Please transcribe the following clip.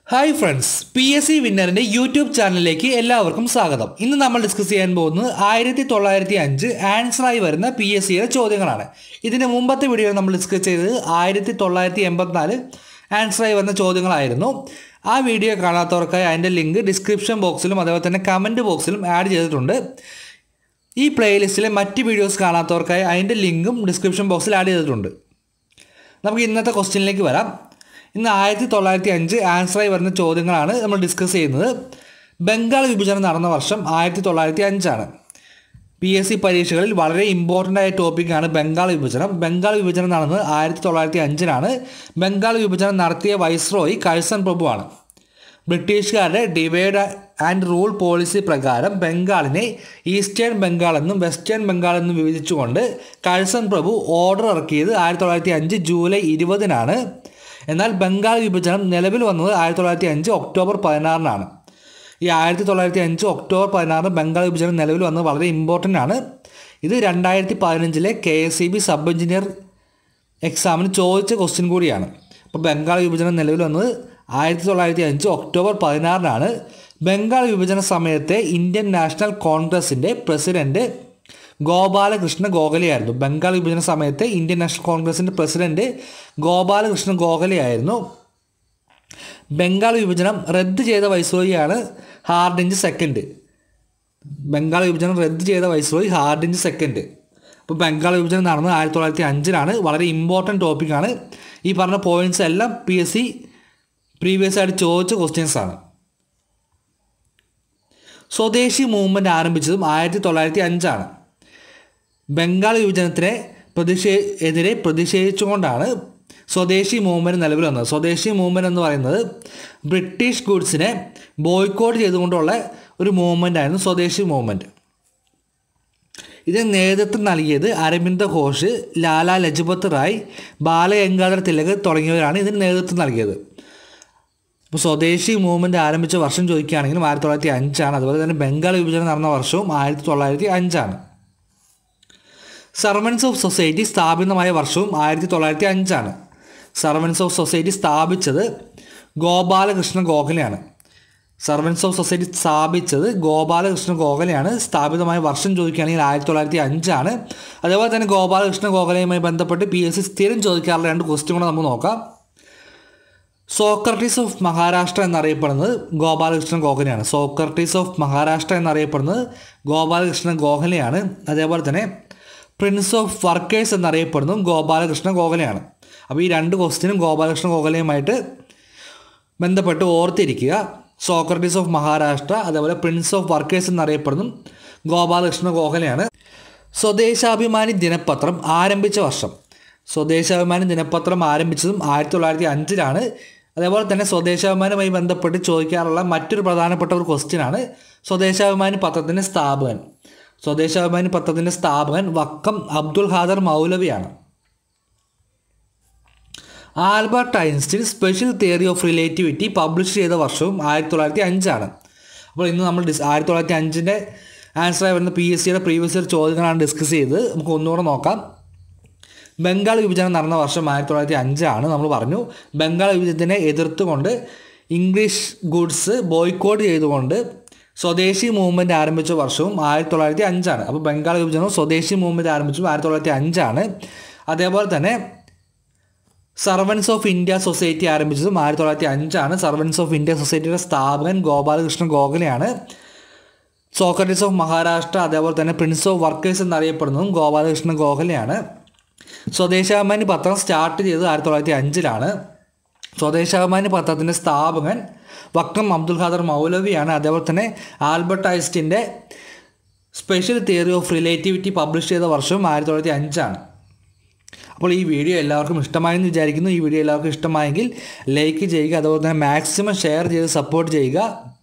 hi friends P S C വിന്നറിൻ്റെ YouTube ചാനലിലേക്ക് എല്ലാവർക്കും സ്വാഗതം ഇന്ന് നമ്മൾ ഡിസ്കസ് ചെയ്യാൻ പോകുന്നത് ആയിരത്തി തൊള്ളായിരത്തി അഞ്ച് ആൻസറായി വരുന്ന പി എസ് സിയുടെ ചോദ്യങ്ങളാണ് ഇതിന് മുമ്പത്തെ വീഡിയോയിൽ നമ്മൾ ഡിസ്കസ് ചെയ്തത് ആയിരത്തി തൊള്ളായിരത്തി എൺപത്തിനാല് ആൻസറായി വരുന്ന ചോദ്യങ്ങളായിരുന്നു ആ വീഡിയോ കാണാത്തവർക്കായി അതിൻ്റെ ലിങ്ക് ഡിസ്ക്രിപ്ഷൻ ബോക്സിലും അതേപോലെ തന്നെ കമൻറ്റ് ബോക്സിലും ആഡ് ചെയ്തിട്ടുണ്ട് ഈ പ്ലേലിസ്റ്റിലെ മറ്റ് വീഡിയോസ് കാണാത്തവർക്കായി അതിൻ്റെ ലിങ്കും ഡിസ്ക്രിപ്ഷൻ ബോക്സിൽ ആഡ് ചെയ്തിട്ടുണ്ട് നമുക്ക് ഇന്നത്തെ ക്വസ്റ്റ്യനിലേക്ക് വരാം ഇന്ന് ആയിരത്തി തൊള്ളായിരത്തി അഞ്ച് ആൻസറായി വരുന്ന ചോദ്യങ്ങളാണ് നമ്മൾ ഡിസ്കസ് ചെയ്യുന്നത് ബംഗാൾ വിഭജനം നടന്ന വർഷം ആയിരത്തി തൊള്ളായിരത്തി അഞ്ചാണ് പി എസ് സി പരീക്ഷകളിൽ വളരെ ഇമ്പോർട്ടൻ്റ് ആയ ടോപ്പിക്കാണ് ബംഗാൾ വിഭജനം ബംഗാൾ വിഭജനം നടന്നത് ആയിരത്തി തൊള്ളായിരത്തി അഞ്ചിനാണ് ബംഗാൾ വിഭജനം നടത്തിയ വൈസ്രോയി കഴ്സൺ പ്രഭുവാണ് ബ്രിട്ടീഷുകാരുടെ ഡിവൈഡ് ആൻഡ് റൂൾ പോളിസി പ്രകാരം ബംഗാളിനെ ഈസ്റ്റേൺ ബംഗാൾ എന്നും വെസ്റ്റേൺ ബംഗാൾ എന്നും വിഭജിച്ചുകൊണ്ട് കഴ്സൺ പ്രഭു ഓർഡർ ഇറക്കിയത് ആയിരത്തി തൊള്ളായിരത്തി അഞ്ച് ജൂലൈ ഇരുപതിനാണ് എന്നാൽ ബംഗാൾ വിഭജനം നിലവിൽ വന്നത് ആയിരത്തി തൊള്ളായിരത്തി അഞ്ച് ഒക്ടോബർ പതിനാറിനാണ് ഈ ആയിരത്തി തൊള്ളായിരത്തി അഞ്ച് ഒക്ടോബർ പതിനാറിന് ബംഗാൾ വിഭജനം നിലവിൽ വന്നത് വളരെ ഇമ്പോർട്ടൻ്റ് ആണ് ഇത് രണ്ടായിരത്തി പതിനഞ്ചിലെ K S C B sub engineer എക്സാമിന് ചോദിച്ച ക്വസ്റ്റ്യൻ കൂടിയാണ് അപ്പോൾ ബംഗാൾ വിഭജനം നിലവിൽ വന്നത് ആയിരത്തി തൊള്ളായിരത്തി അഞ്ച് ഒക്ടോബർ പതിനാറിനാണ് ബംഗാൾ വിഭജന സമയത്തെ ഇന്ത്യൻ നാഷണൽ കോൺഗ്രസിൻ്റെ പ്രസിഡന്റ് ഗോപാലകൃഷ്ണ ഗോഖലെയായിരുന്നു ബംഗാൾ വിഭജന സമയത്തെ ഇന്ത്യൻ നാഷണൽ കോൺഗ്രസിൻ്റെ പ്രസിഡന്റ് ഗോപാലകൃഷ്ണ ഗോഖലെയായിരുന്നു ബംഗാൾ വിഭജനം റദ്ദ് ചെയ്ത വൈസ്രോയിയാണ് ഹാർഡിഞ്ച് സെക്കൻഡ് ബംഗാൾ വിഭജനം റദ്ദ് ചെയ്ത വൈസ്രോയി ഹാർഡിഞ്ച് സെക്കൻഡ് അപ്പോൾ ബംഗാൾ വിഭജനം നടന്നത് ആയിരത്തി തൊള്ളായിരത്തി അഞ്ചിലാണ് വളരെ ഇമ്പോർട്ടൻറ്റ് ടോപ്പിക്കാണ് ഈ പറഞ്ഞ പോയിൻറ്റ്സ് എല്ലാം പി എസ് സി പ്രീവിയസ് ആയിട്ട് ചോദിച്ച ക്വസ്റ്റ്യൻസ് ആണ് സ്വദേശി മൂവ്മെൻറ്റ് ആരംഭിച്ചതും ആയിരത്തി തൊള്ളായിരത്തി അഞ്ചാണ് ബംഗാൾ വിഭജനത്തിനെ പ്രതിഷേ എതിരെ പ്രതിഷേധിച്ചുകൊണ്ടാണ് സ്വദേശി മൂവ്മെൻറ്റ് നിലവിൽ വന്നത് സ്വദേശി മൂവ്മെൻറ്റ് എന്ന് പറയുന്നത് ബ്രിട്ടീഷ് ഗുഡ്സിനെ ബോയ്ക്കോട്ട് ചെയ്തുകൊണ്ടുള്ള ഒരു മൂവ്മെൻ്റ് ആയിരുന്നു സ്വദേശി മൂവ്മെൻറ്റ് ഇതിന് നേതൃത്വം നൽകിയത് അരവിന്ദ ഘോഷ് ലാല ലജ്പത് റായ് ബാലഗംഗാധര തിലക് തുടങ്ങിയവരാണ് ഇതിന് നേതൃത്വം നൽകിയത് ഇപ്പോൾ സ്വദേശി മൂവ്മെൻറ്റ് ആരംഭിച്ച വർഷം ചോദിക്കുകയാണെങ്കിലും ആയിരത്തി തൊള്ളായിരത്തി അഞ്ചാണ് അതുപോലെ തന്നെ ബംഗാൾ വിഭജനം നടന്ന വർഷവും ആയിരത്തി തൊള്ളായിരത്തി അഞ്ചാണ് സർവൻസ് ഓഫ് സൊസൈറ്റി സ്ഥാപിതമായ വർഷവും ആയിരത്തി തൊള്ളായിരത്തി അഞ്ചാണ് സർവൻസ് ഓഫ് സൊസൈറ്റി സ്ഥാപിച്ചത് ഗോപാലകൃഷ്ണ ഗോഖലെയാണ് സർവൻസ് ഓഫ് സൊസൈറ്റി സ്ഥാപിച്ചത് ഗോപാലകൃഷ്ണ ഗോഖലെയാണ് സ്ഥാപിതമായ വർഷം ചോദിക്കുകയാണെങ്കിൽ ആയിരത്തി തൊള്ളായിരത്തി അഞ്ചാണ് അതേപോലെ തന്നെ ഗോപാലകൃഷ്ണ ഗോഖലയുമായി ബന്ധപ്പെട്ട് പി എസ് സി സ്ഥിരം ചോദിക്കാറുള്ള രണ്ട് ക്വസ്റ്റ്യൻ കൂടെ നമുക്ക് നോക്കാം സോക്രട്ടീസ് ഓഫ് മഹാരാഷ്ട്ര എന്നറിയപ്പെടുന്നത് ഗോപാലകൃഷ്ണൻ ഗോഖലെയാണ് സോക്രട്ടീസ് ഓഫ് മഹാരാഷ്ട്ര എന്നറിയപ്പെടുന്നത് ഗോപാലകൃഷ്ണൻ ഗോഖലെയാണ് അതേപോലെ തന്നെ പ്രിൻസ് ഓഫ് വർക്കേഴ്സ് എന്നറിയപ്പെടുന്നതും ഗോപാലകൃഷ്ണ ഗോഖലെയാണ് അപ്പോൾ ഈ രണ്ട് ക്വസ്റ്റ്യനും ഗോപാലകൃഷ്ണ ഗോഖലയുമായിട്ട് ബന്ധപ്പെട്ട് ഓർത്തിരിക്കുക സോക്രട്ടീസ് ഓഫ് മഹാരാഷ്ട്ര അതേപോലെ പ്രിൻസ് ഓഫ് വർക്കേഴ്സ് എന്നറിയപ്പെടുന്നതും ഗോപാലകൃഷ്ണ ഗോഖലെയാണ് സ്വദേശാഭിമാനി ദിനപത്രം ആരംഭിച്ച വർഷം സ്വദേശാഭിമാനി ദിനപത്രം ആരംഭിച്ചതും ആയിരത്തി തൊള്ളായിരത്തി അഞ്ചിലാണ് അതേപോലെ തന്നെ സ്വദേശാഭിമാനുമായി ബന്ധപ്പെട്ട് ചോദിക്കാറുള്ള മറ്റൊരു പ്രധാനപ്പെട്ട ഒരു ക്വസ്റ്റ്യനാണ് സ്വദേശാഭിമാനി പത്രത്തിൻ്റെ സ്ഥാപകൻ സ്വദേശാഭിമാനി പത്രത്തിൻ്റെ സ്ഥാപകൻ വക്കം അബ്ദുൽ ഖാദർ മൗലവിയാണ് Albert Einstein special theory of relativity publish ചെയ്ത വർഷവും ആയിരത്തി തൊള്ളായിരത്തി അഞ്ചാണ് അപ്പോൾ ഇന്ന് നമ്മൾ ഡിസ് ആയിരത്തി തൊള്ളായിരത്തി അഞ്ചിൻ്റെ ആൻസറായി വരുന്ന പി എസ് സിയുടെ പ്രീവിയസ് ഇയർ ചോദ്യങ്ങളാണ് ഡിസ്കസ് ചെയ്തത് നമുക്ക് ഒന്നുകൂടെ നോക്കാം ബംഗാൾ വിഭജനം നടന്ന വർഷം ആയിരത്തി തൊള്ളായിരത്തി അഞ്ചാണ് നമ്മൾ പറഞ്ഞു ബംഗാൾ വിഭജനത്തിനെ എതിർത്തുകൊണ്ട് ഇംഗ്ലീഷ് ഗുഡ്സ് ബോയ്ക്കോട്ട് ചെയ്തുകൊണ്ട് സ്വദേശി മൂവ്മെൻറ്റ് ആരംഭിച്ച വർഷവും ആയിരത്തി തൊള്ളായിരത്തി അഞ്ചാണ് അപ്പോൾ ബംഗാൾ വിഭജനവും സ്വദേശി മൂവ്മെൻറ്റ് ആരംഭിച്ചതും ആയിരത്തി തൊള്ളായിരത്തി അഞ്ചാണ് അതേപോലെ തന്നെ സർവൻസ് ഓഫ് ഇന്ത്യ സൊസൈറ്റി ആരംഭിച്ചതും ആയിരത്തി തൊള്ളായിരത്തി അഞ്ചാണ് സർവൻസ് ഓഫ് ഇന്ത്യ സൊസൈറ്റിയുടെ സ്ഥാപകൻ ഗോപാലകൃഷ്ണ ഗോഖലെയാണ് സോക്രട്ടീസ് ഓഫ് മഹാരാഷ്ട്ര അതേപോലെ തന്നെ പ്രിൻസ് ഓഫ് വർക്കേഴ്സ് എന്നറിയപ്പെടുന്നതും ഗോപാലകൃഷ്ണ ഗോഖലെയാണ് സ്വദേശാഭിമാനി പത്രം സ്റ്റാർട്ട് ചെയ്തത് ആയിരത്തി തൊള്ളായിരത്തി അഞ്ചിലാണ് സ്വദേശാഭിമാനി പത്രത്തിൻ്റെ സ്ഥാപകൻ വക്കം അബ്ദുൽ ഖാദർ മൗലവിയാണ് അതേപോലെ തന്നെ ആൽബർട്ട് ഐസ്റ്റിൻ്റെ special theory of relativity publish ചെയ്ത വർഷവും ആയിരത്തി തൊള്ളായിരത്തി അഞ്ചാണ് അപ്പോൾ ഈ വീഡിയോ എല്ലാവർക്കും ഇഷ്ടമായെന്ന് വിചാരിക്കുന്നു ഈ വീഡിയോ എല്ലാവർക്കും ഇഷ്ടമായെങ്കിൽ ലൈക്ക് ചെയ്യുക അതുപോലെ തന്നെ മാക്സിമം ഷെയർ ചെയ്ത് സപ്പോർട്ട് ചെയ്യുക